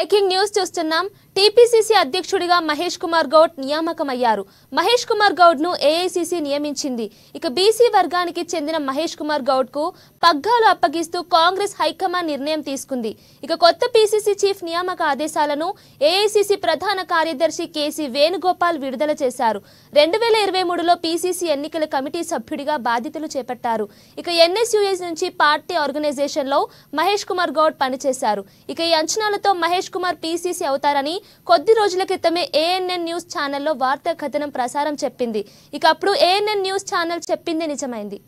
breaking news చూస్తున్నాం TPCC అధ్యక్షుడిగా మహేష్ కుమార్ గౌడ్ నియామకమయ్యారు మహేష్ కుమార్ గౌడ్ ను ఏఐసీసీ నియమించింది ఇక బీసీ వర్గానికి చెందిన మహేష్ కుమార్ గౌడ్ కు పగ్గాలు అప్పగిస్తూ కాంగ్రెస్ హైకమాండ్ నిర్ణయం తీసుకుంది ఇక కొత్త పీసీసీ చీఫ్ నియామక ఆదేశాలను ఏఐసీసీ ప్రధాన కార్యదర్శి కేసీ వేణుగోపాల్ విడుదల చేశారు రెండు వేల ఇరవై మూడులో పీసీసీ ఎన్నికల కమిటీ సభ్యుడిగా బాధ్యతలు చేపట్టారు ఇక ఎన్ఎస్యుఎస్ నుంచి పార్టీ ఆర్గనైజేషన్ లో మహేష్ కుమార్ గౌడ్ పనిచేశారు ఇక ఈ అంచనాలతో మహేష్ కుమార్ పీసీసీ అవుతారని కొద్ది రోజుల క్రితమే ఏఎన్ఎన్ న్యూస్ ఛానల్లో వార్తా కథనం ప్రసారం చెప్పింది ఇక అప్పుడు ఏఎన్ఎన్ న్యూస్ ఛానల్ చెప్పింది నిజమైంది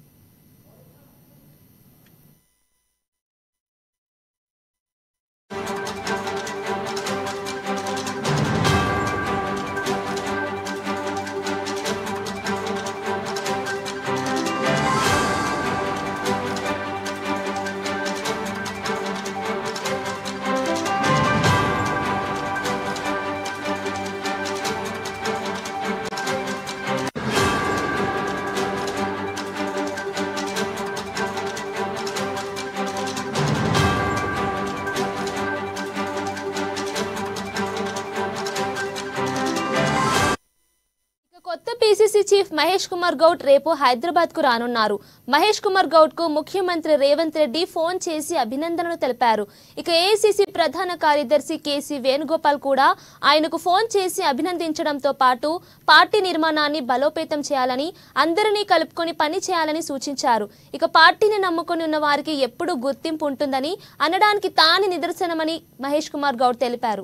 ఇక కొత్త పీసీసీ చీఫ్ మహేష్ కుమార్ గౌడ్ రేపు హైదరాబాద్ కు రానున్నారు మహేష్ కుమార్ గౌడ్ కు ముఖ్యమంత్రి రేవంత్ రెడ్డి ఫోన్ చేసి అభినందనలు తెలిపారు ఇక ఏఐసీసీ ప్రధాన కార్యదర్శి కేసీ వేణుగోపాల్ కూడా ఆయనకు ఫోన్ చేసి అభినందించడంతో పాటు పార్టీ నిర్మాణాన్ని బలోపేతం చేయాలని అందరినీ కలుపుకొని పని చేయాలని సూచించారు ఇక పార్టీని నమ్ముకొని ఉన్న వారికి ఎప్పుడూ గుర్తింపు ఉంటుందని అనడానికి తాని నిదర్శనమని మహేష్ కుమార్ గౌడ్ తెలిపారు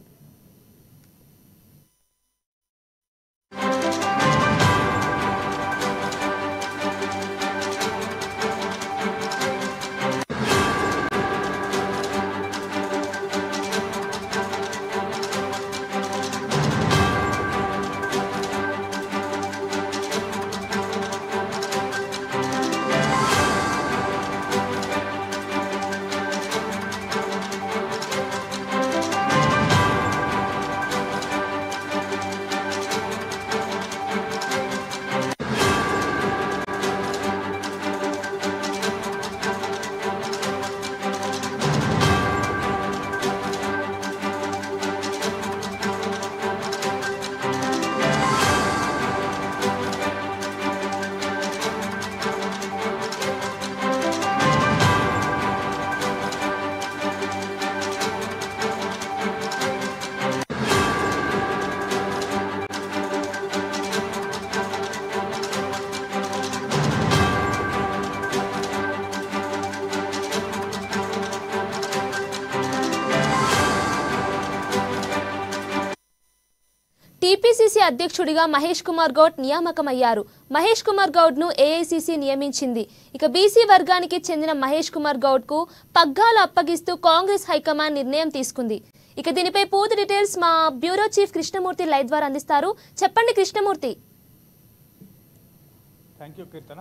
టీపీసీసీ అధ్యక్షుడిగా మహేష్ కుమార్ గౌడ్ నియామకమయ్యారు మహేష్ కుమార్ గౌడ్ ను ఏఐసీసీ నియమించింది ఇక బీసీ వర్గానికి చెందిన మహేష్ కుమార్ గౌడ్ కు పగ్గాలు అప్పగిస్తూ కాంగ్రెస్ హైకమాండ్ నిర్ణయం తీసుకుంది ఇక దీనిపై పూర్తి డీటెయిల్స్ మా బ్యూరో చీఫ్ కృష్ణమూర్తి లైవ్ ద్వారా అందిస్తారు చెప్పండి కృష్ణమూర్తి థ్యాంక్ యూ కీర్తన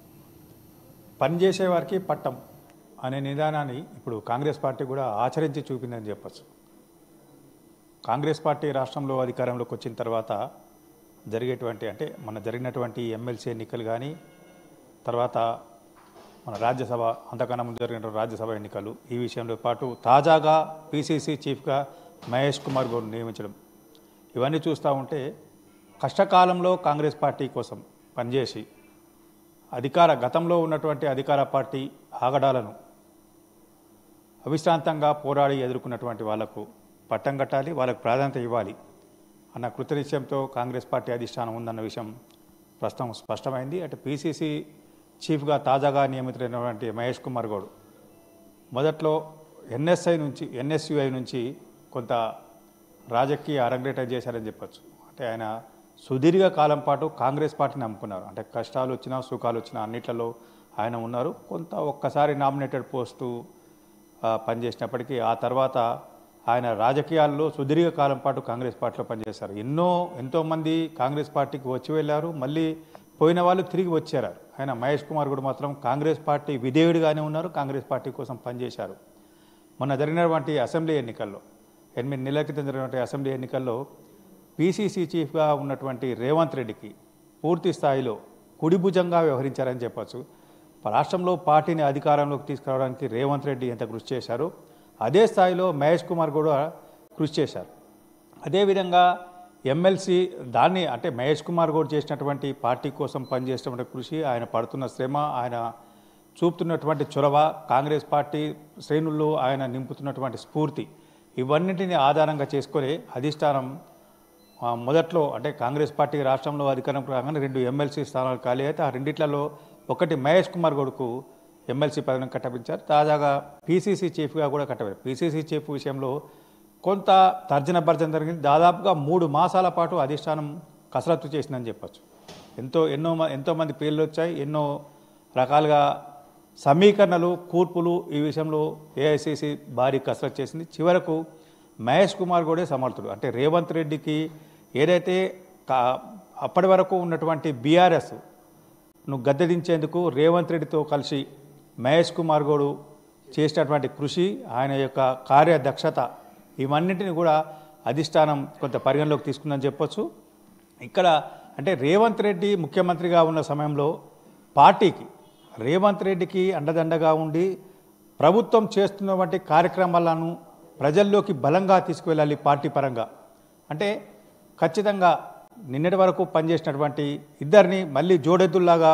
పనిచేసే వారికి పట్టం అనే నిదానాన్ని ఇప్పుడు కాంగ్రెస్ పార్టీ కూడా ఆచరించి చూపిందని చెప్పచ్చు కాంగ్రెస్ పార్టీ రాష్ట్రంలో అధికారంలోకి వచ్చిన తర్వాత జరిగేటువంటి అంటే మన జరిగినటువంటి ఎమ్మెల్సీ ఎన్నికలు కానీ తర్వాత మన రాజ్యసభ అంతకన్నా ముందు జరిగిన రాజ్యసభ ఎన్నికలు ఈ విషయంలో పాటు తాజాగా పీసీసీ చీఫ్గా మహేష్ కుమార్ గౌడ్ నియమించడం ఇవన్నీ చూస్తూ ఉంటే కష్టకాలంలో కాంగ్రెస్ పార్టీ కోసం పనిచేసి అధికార గతంలో ఉన్నటువంటి అధికార పార్టీ ఆగడాలను అవిశ్రాంతంగా పోరాడి ఎదుర్కొన్నటువంటి వాళ్లకు పట్టం కట్టాలి వాళ్ళకు ప్రాధాన్యత ఇవ్వాలి అన్న కృతనిశ్చయంతో కాంగ్రెస్ పార్టీ అధిష్టానం ఉందన్న విషయం ప్రస్తుతం స్పష్టమైంది అంటే పీసీసీ చీఫ్గా తాజాగా నియమితులైనటువంటి మహేష్ కుమార్ గౌడ్ మొదట్లో ఎన్ఎస్ఐ నుంచి ఎన్ఎస్యుఐ నుంచి కొంత రాజకీయ అరంగేటం చేశారని చెప్పొచ్చు అంటే ఆయన సుదీర్ఘ కాలం పాటు కాంగ్రెస్ పార్టీని నమ్ముకున్నారు అంటే కష్టాలు వచ్చినా సుఖాలు వచ్చినా అన్నిట్లలో ఆయన ఉన్నారు కొంత ఒక్కసారి నామినేటెడ్ పోస్టు ఆ, పనిచేసినప్పటికీ ఆ తర్వాత ఆయన రాజకీయాల్లో సుదీర్ఘ కాలం పాటు కాంగ్రెస్ పార్టీలో పనిచేశారు ఎన్నో ఎంతోమంది కాంగ్రెస్ పార్టీకి వచ్చి వెళ్ళారు మళ్ళీ పోయిన వాళ్ళు తిరిగి వచ్చారు ఆయన మహేష్ కుమార్ కూడా మాత్రం కాంగ్రెస్ పార్టీ విధేయుడిగానే ఉన్నారు కాంగ్రెస్ పార్టీ కోసం పనిచేశారు మొన్న జరిగినటువంటి అసెంబ్లీ ఎన్నికల్లో ఎనిమిది నెలల క్రితం జరిగినటువంటి అసెంబ్లీ ఎన్నికల్లో పీసీసీ చీఫ్గా ఉన్నటువంటి రేవంత్ రెడ్డికి పూర్తి స్థాయిలో కుడిభుజంగా వ్యవహరించారని చెప్పొచ్చు రాష్ట్రంలో పార్టీని అధికారంలోకి తీసుకురావడానికి రేవంత్ రెడ్డి ఎంత కృషి చేశారు అదే స్థాయిలో మహేష్ కుమార్ కూడా కృషి చేశారు అదేవిధంగా ఎమ్మెల్సీ దాన్ని అంటే మహేష్ కుమార్ గౌడ్ చేసినటువంటి పార్టీ కోసం పనిచేసినటువంటి కృషి ఆయన పడుతున్న శ్రమ ఆయన చూపుతున్నటువంటి చొరవ కాంగ్రెస్ పార్టీ శ్రేణుల్లో ఆయన నింపుతున్నటువంటి స్ఫూర్తి ఇవన్నింటిని ఆధారంగా చేసుకొని అధిష్టానం ఆ, మొదట్లో అంటే కాంగ్రెస్ పార్టీ రాష్ట్రంలో అధికారం రాగానే రెండు ఎమ్మెల్సీ స్థానాలు ఖాళీ అయితే ఆ రెండిట్లలో ఒకటి మహేష్ కుమార్ గౌడ్కు ఎమ్మెల్సీ పదవిని కట్టపించారు తాజాగా పీసీసీ చీఫ్గా కూడా కట్టబెట్టారు పీసీసీ చీఫ్ విషయంలో కొంత తర్జన భర్జన జరిగింది దాదాపుగా మూడు మాసాల పాటు అధిష్టానం కసరత్తు చేసిందని చెప్పొచ్చు ఎంతో ఎన్నో మ- ఎంతోమంది పేర్లు వచ్చాయి ఎన్నో రకాలుగా సమీకరణలు కూర్పులు ఈ విషయంలో ఏఐసిసి భారీ కసరత్తు చేసింది చివరకు మహేష్ కుమార్ గౌడే సమర్థుడు అంటే రేవంత్ రెడ్డికి ఏదైతే కా- అప్పటి వరకు ఉన్నటువంటి బీఆర్ఎస్ నువ్వు గద్దెదించేందుకు రేవంత్ రెడ్డితో కలిసి మహేష్ కుమార్ గౌడు చేసినటువంటి కృషి ఆయన యొక్క కార్యదక్షత ఇవన్నింటిని కూడా అధిష్టానం కొంత పరిగణలోకి తీసుకుందని చెప్పొచ్చు ఇక్కడ అంటే రేవంత్ రెడ్డి ముఖ్యమంత్రిగా ఉన్న సమయంలో పార్టీకి రేవంత్ రెడ్డికి అండదండగా ఉండి ప్రభుత్వం చేస్తున్నటువంటి కార్యక్రమాలను ప్రజల్లోకి బలంగా తీసుకువెళ్ళాలి పార్టీ పరంగా అంటే ఖచ్చితంగా నిన్నటి వరకు పనిచేసినటువంటి ఇద్దరిని మళ్ళీ జోడెద్దుల్లాగా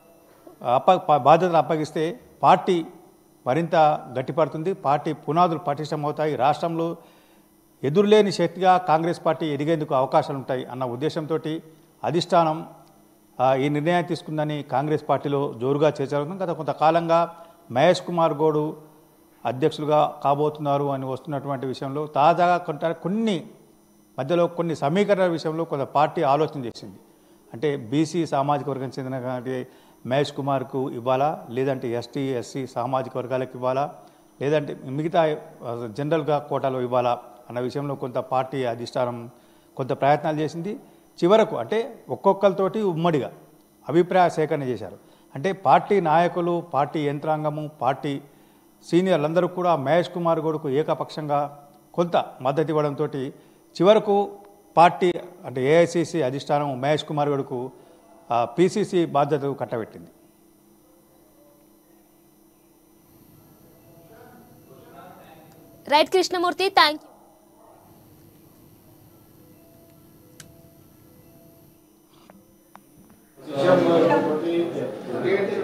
అప్ప ప- బాధ్యతలు అప్పగిస్తే పార్టీ మరింత గట్టిపడుతుంది పార్టీ పునాదులు పటిష్టమవుతాయి రాష్ట్రంలో ఎదురులేని శక్తిగా కాంగ్రెస్ పార్టీ ఎదిగేందుకు అవకాశాలు ఉంటాయి అన్న ఉద్దేశంతో అధిష్టానం ఆ, ఈ నిర్ణయం తీసుకుందని కాంగ్రెస్ పార్టీలో జోరుగా చేర్చడం గత కొంతకాలంగా మహేష్ కుమార్ గౌడు అధ్యక్షులుగా కాబోతున్నారు అని వస్తున్నటువంటి విషయంలో తాజాగా కొంత కొన్ని మధ్యలో కొన్ని సమీకరణల విషయంలో కొంత పార్టీ ఆలోచన చేసింది అంటే బీసీ సామాజిక వర్గం చెందిన మహేష్ కుమార్కు ఇవ్వాలా లేదంటే ఎస్టీ ఎస్సీ సామాజిక వర్గాలకు ఇవ్వాలా లేదంటే మిగతా ఆ, జనరల్గా కోటాలో ఇవ్వాలా అన్న విషయంలో కొంత పార్టీ అధిష్టానం కొంత ప్రయత్నాలు చేసింది చివరకు అంటే ఒక్కొక్కరితోటి ఉమ్మడిగా అభిప్రాయ సేకరణ చేశారు అంటే పార్టీ నాయకులు పార్టీ యంత్రాంగము పార్టీ సీనియర్లందరూ కూడా మహేష్ కుమార్ గౌడ్కు ఏకపక్షంగా కొంత మద్దతు ఇవ్వడంతో చివరకు పార్టీ అంటే ఏఐసిసి అధిష్టానం మహేష్ కుమార్ గౌడ్కు పిసిసి బాధ్యత కట్టబెట్టింది రైట్ కృష్ణమూర్తి థ్యాంక్ యూ విషయం